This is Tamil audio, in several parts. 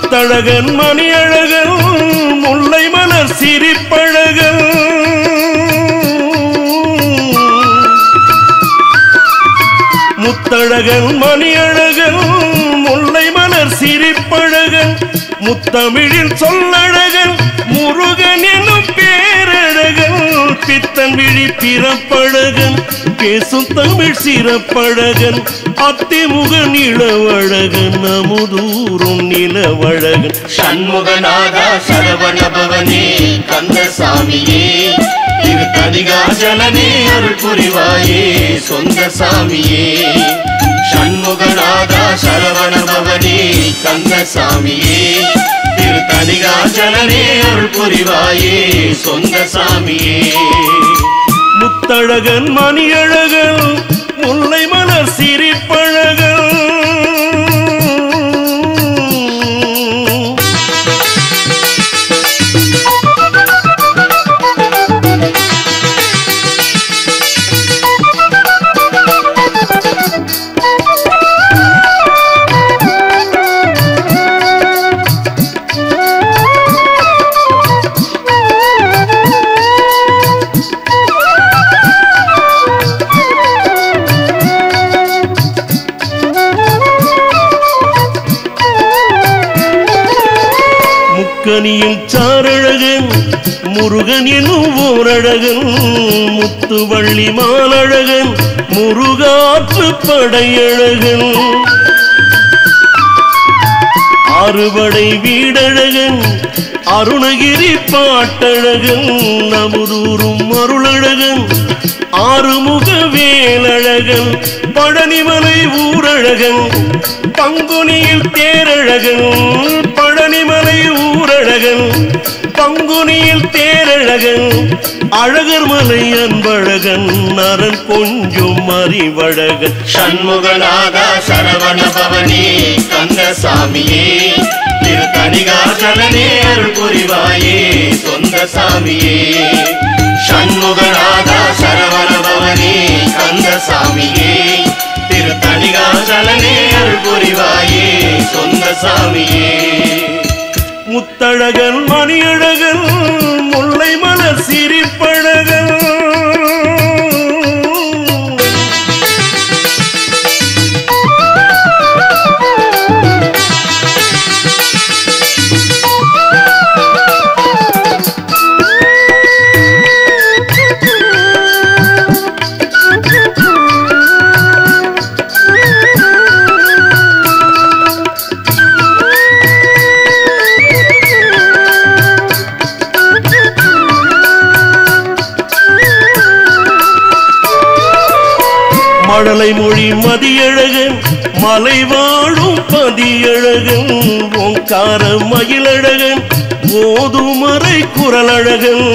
முத்தழகன் மணியழகன் முல்லை மலர் சிரிப்பழகன் முத்தழகன் மணியழகன் முல்லை மலர் சிரிப்பழகன் முத்தமிழில் சொல்லழகன் முருகன் என்னும் பேரழகன் பித்தன் விழி பிறப்பழகன் பேசும் தமிழ் சிறப்பழகன் அத்திமுகன் இளவழகன் அமுதூரும் நிலவழகன் சண்முகநாதா சரவண பவனே கந்தசாமியே திரு தனிகாஜலனே அருள் புரிவாயே சொந்த சாமியே சண்முகநாதா சரவண பவனே கந்தசாமியே திரு தனிகாஜலனே அருள் புரிவாயே சொந்த சாமியே முத்தழகன் மணியழகன் முல்லை மலர் சிரிப்பழகன் முக்கனியின் சாரழகன் முருகன் எனும் ஓரழகன் முத்துவள்ளி மாலழகன் முருகாற்று படையழகன் அறுபடை வீடழகன் அருணகிரி பாட்டழகன் அமுதூரும் அருளழகன் ஆறுமுக வேலழகன் பழனிமலை ஊரழகன் பங்குனியில் தேரழகன் பழனிமலை ஊரழகன் பங்குனியில் தேரழகன் அழகர் மலை அன்பழகன் நரன் கொஞ்சும் அறிவழகன் சண்முகநாதா சரவண பவனே கந்தசாமியே திரு தனிகாசலனே அருள் புரிவாயே சொந்த சாமியே சண்முகநாதா சரவண பவனே கந்தசாமியே திரு தனிகாசலனே அருள் புரிவாயே சொந்த சாமியே முத்தழகன் மணியழகன் முல்லை மலர் சிரிப்பழகன் மழலை மொழி மதியழகன் மலை வாழும் பதியழகன் ஓங்கார மயிலழகன் ஓதுமறை குரலழகன்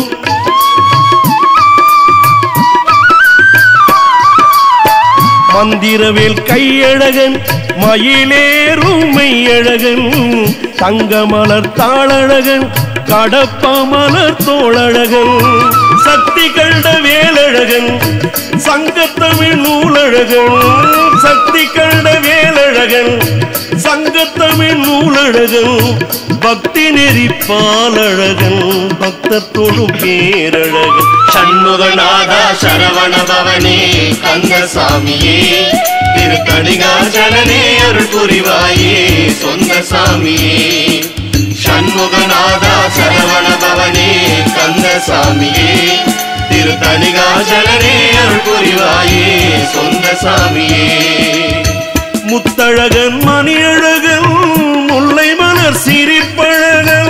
மந்திரவேல் கையழகன் மயிலேறும் மெய்யழகன் தங்கமலர் தாளழகன் கடப்ப மலர் தோளழகன் சக்தி கண்ட வேலழகன் சங்கத்தமிழ் நூலழகன் சக்தி கண்ட வேலழகன் சங்கத்தமிழ் நூலழகன் பக்தி நெறி பாலழகன் பக்தர் தொழும் பேரழகன் சண்முகநாதா சரவண பவனே கந்தசாமியே திரு தணிகாச்சலனே அருள் புரிவாயே சொந்த சாமியே சண்முகநாதா சரவண பவனே கந்தசாமியே திரு தணிகாச்சலனே அருள் புரிவாயே சொந்த சாமியே முத்தழகன் மணியழகன் முல்லை மலர் சிரிப்பழகன்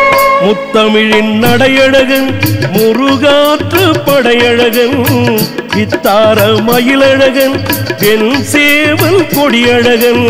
முத்தமிழின் நடையழகன் முருகாற்று படையழகன் சித்தார மயிலழகன் பெண் சேவல் கொடியழகன்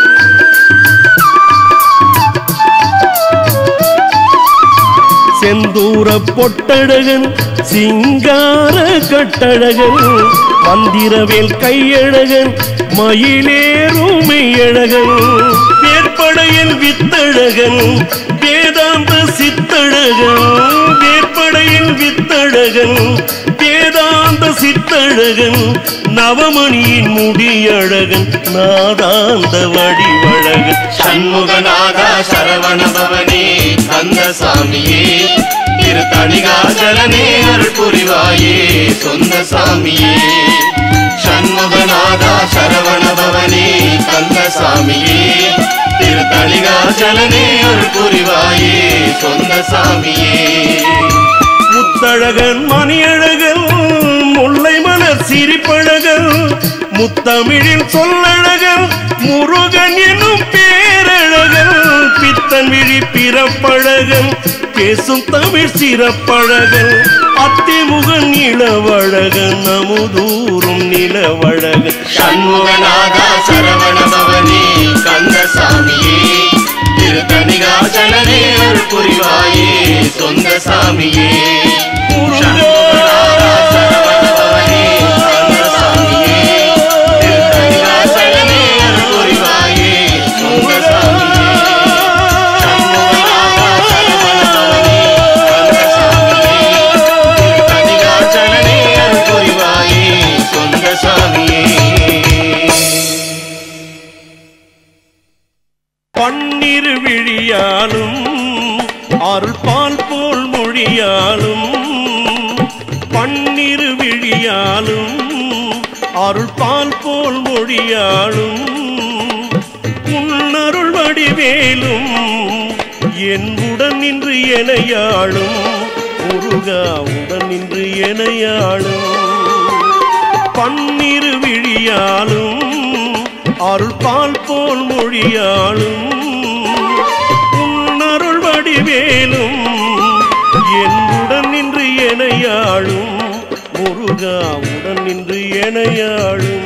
செந்தூர பொட்டழகன் சிங்கார கட்டழகன் மந்திரவேல் கையழகன் மயிலேறும் மெய்யழகன் வேற்படையன் வித்தழகன் வேதாந்த சித்தழகன் வேற்படையின் வித்தழகன் வேதாந்த சித்தழகன் நவமணியின் முடியழகன் நாதாந்த வடிவழகன் சண்முகநாதா சரவண பவனே கந்த சாமியே திரு தணிகாச்சலனே அருள் புரிவாயே சொந்த சாமியே சண்முகநாதா சரவண பவனே கந்த சாமியே திரு தணிகாச்சலனே அருள் புரிவாயே சொந்த சாமியே முத்தழகன் மணியழகன் முல்லை மலர் சிரிப்பழகன் முத்தமிழில் சொல்லழகன் முருகன் என்னும் பேரழகன் பித்தன் விழி பிறப்பழகன் பேசும் தமிழ் சிறப்பழகன் அத்திமுகன் இளவழகன் அமுதூரும் நிலவழகன் சண்முகநாதா சரவண பவனே கந்த சாமியே திரு தணிகாச்சலனே அருள் புரிவாயே சொந்த சாமியே சண்முகநாதா சரவண பவனே கந்த சாமியே திரு தணிகாச்சலனே அருள் புரிவாயே சொந்த சாமியே சண்முகநாதா சரவண பவனே கந்த சாமியே திரு தணிகாச்சலனே அருள் புரிவாயே சொந்த சாமியே பன்னிரு விழியாலும் அருள் பால் போல் மொழியாலும் பன்னிரு விழியாலும் அருள் பால் போல் மொழியாலும் உன்னருள் வடிவேலும் என் உடன் நின்று எனையாளும் முருகா உடன் நின்று எனையாளும் பன்னிரு விழியாலும் அருள் பால் போல் மொழியாலும் உன்னருள் வடிவேலும் என்னுடன் நின்று எனையாளும் முருகா உடன் நின்று எனையாளும்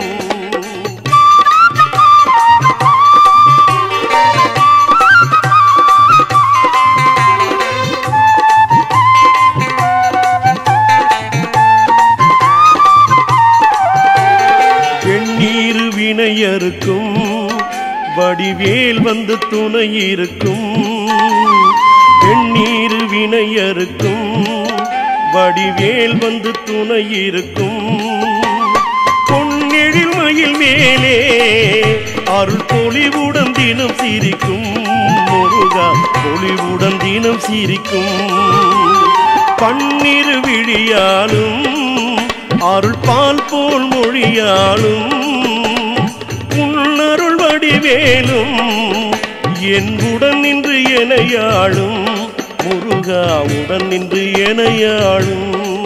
வெண்ணீர் வினையருக்கும் வடிவேல் வந்து துணை இருக்கும் வெண்ணீர் வினையருக்கும் வடிவேல் வந்து துணை இருக்கும் பொன்னெழில் மயில் மேலே அருள் பொலிவுடன் தினம் சிரிக்கும் முருகா பொலிவுடன் தினம் சிரிக்கும் பன்னிரு விழியாலும் அருள் பால் போல் மொழியாலும் உன்னருள் வடிவேலும் என் உடன் நின்று எனையாளும் முருகா உடன் நின்று எனையாளும்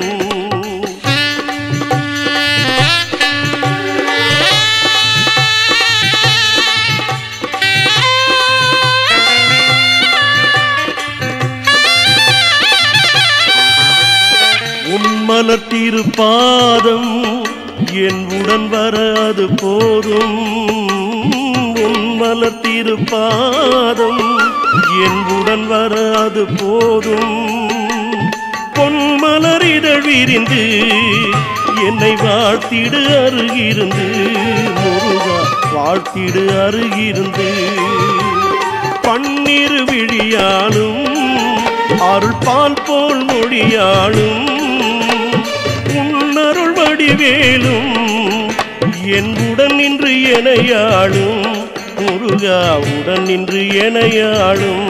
உன்மலர் திருப்பாதம் என் உடன் வர அது போதும் உன்மலர் திருப்பாதம் என் உடன் வர அது போதும் பொன்மலர் இதழ் விரிந்து என்னை வாழ்த்திடு அருகிருந்து முருகா வாழ்த்திடு அருகிருந்து பன்னிரு விழியாலும் அருள் பால் போல் மொழியாலும் உன்னருள் வடிவேலும் என் உடன் நின்று எனையாளும் முருகா உடன் நின்று எனையாளும்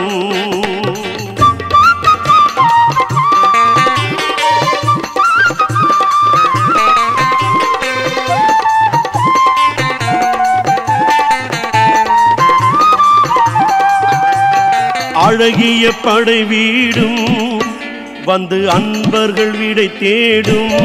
அழகிய படை வீடும் வந்து அன்பர்கள் விடை தேடும்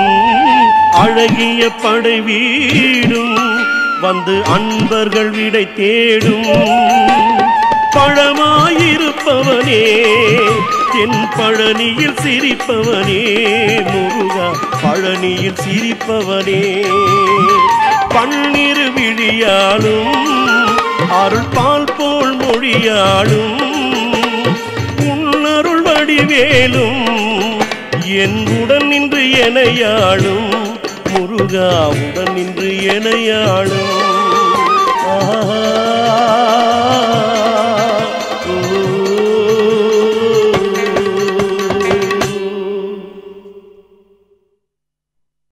அழகிய படை வீடும் வந்து அன்பர்கள் விடை தேடும் பழமாயிருப்பவனே என் பழனியில் சிரிப்பவனே முருகா பழனியில் சிரிப்பவனே பன்னிரு விழியாலும் அருள் பால் போல் மொழியாலும் உன்னருள் வடிவேலும் என் உடன் நின்று எனையாளும் முருகா உடன் நின்று எனையாளும் ஆஹா